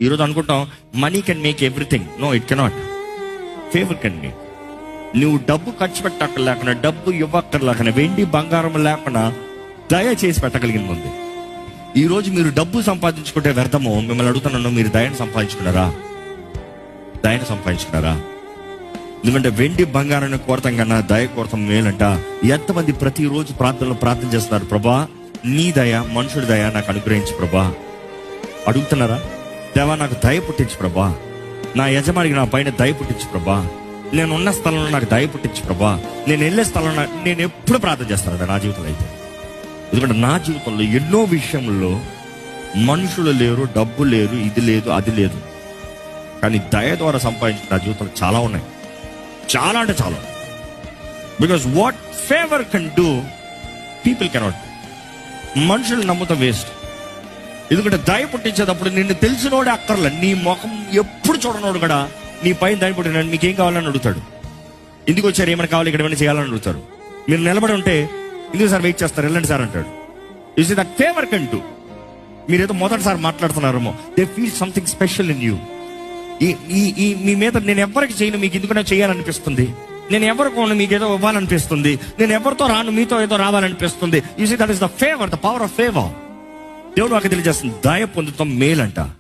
ఈరోజు అనుకుంటాం money can make everything no it cannot favour can make నువ్వు డబ్బు ఖర్చు పెట్టక్కర్లేకుండా డబ్బు ఇవ్వక్కర్లేకుండా వెండి బంగారం లేకుండా దయ చేసి పెట్టగలిగింది ఉంది ఈ రోజు మీరు డబ్బు సంపాదించుకుంటే వ్యర్థమో మిమ్మల్ని అడుగుతున్నాను మీరు దయను సంపాదించుకున్నారా దయను సంపాదించుకున్నారా ఎందుకంటే వెండి బంగారాన్ని కోరతాం కన్నా దయ కోరతాం మేలంట ఎంతమంది ప్రతిరోజు ప్రార్థనలో ప్రార్థన చేస్తున్నారు ప్రభా నీ దయ మనుషుడి దయ నాకు అనుగ్రహించు ప్రభా అడుగుతున్నారా దేవా నాకు దయ పుట్టించు ప్రభా నా యజమానికి నా పైన దయ పుట్టించు ప్రభా నేను ఉన్న స్థలంలో నాకు దయ పుట్టించు ప్రభా నేను వెళ్ళే స్థలంలో నా- నేను ఎప్పుడు ప్రార్థన చేస్తాను నా జీవితంలో అయితే ఎందుకంటే నా జీవితంలో ఎన్నో విషయంలో మనుషులు లేరు డబ్బు లేరు ఇది లేదు అది లేదు కానీ దయ ద్వారా సంపాదించిన నా జీవితంలో చాలా ఉన్నాయి చాలా అంటే చాలా because what favour can do people cannot మనుషులు నమ్ముతాం వేస్ట్ ఎందుకంటే దయ పుట్టించేటప్పుడు నిన్ను తెలిసినోడే అక్కర్లే నీ ముఖం ఎప్పుడు చూడనోడు కూడా నీ పైన దయ పుట్టిన మీకేం కావాలని అడుగుతాడు ఎందుకు వచ్చారు ఏమైనా కావాలి ఇక్కడ ఏమైనా చేయాలని అడుగుతారు మీరు నిలబడి ఉంటే ఎందుకు సార్ వెయిట్ చేస్తారు వెళ్ళండి సార్ అంటాడు is that favour can do మీరు ఏదో మొదటిసారి మాట్లాడుతున్నారేమో they feel something special in you ఈ ఈ ఈ మీ మీద నేను ఎవరికి చేయను మీకు ఎందుకనే చేయాలనిపిస్తుంది నేను ఎవరికి మీకు ఏదో ఇవ్వాలనిపిస్తుంది నేను ఎవరితో రాను మీతో ఏదో రావాలనిపిస్తుంది you see that is the favour the power of favour దేవుడు నాకు తెలియజేస్తుంది దయ పొందుతాం మేలంట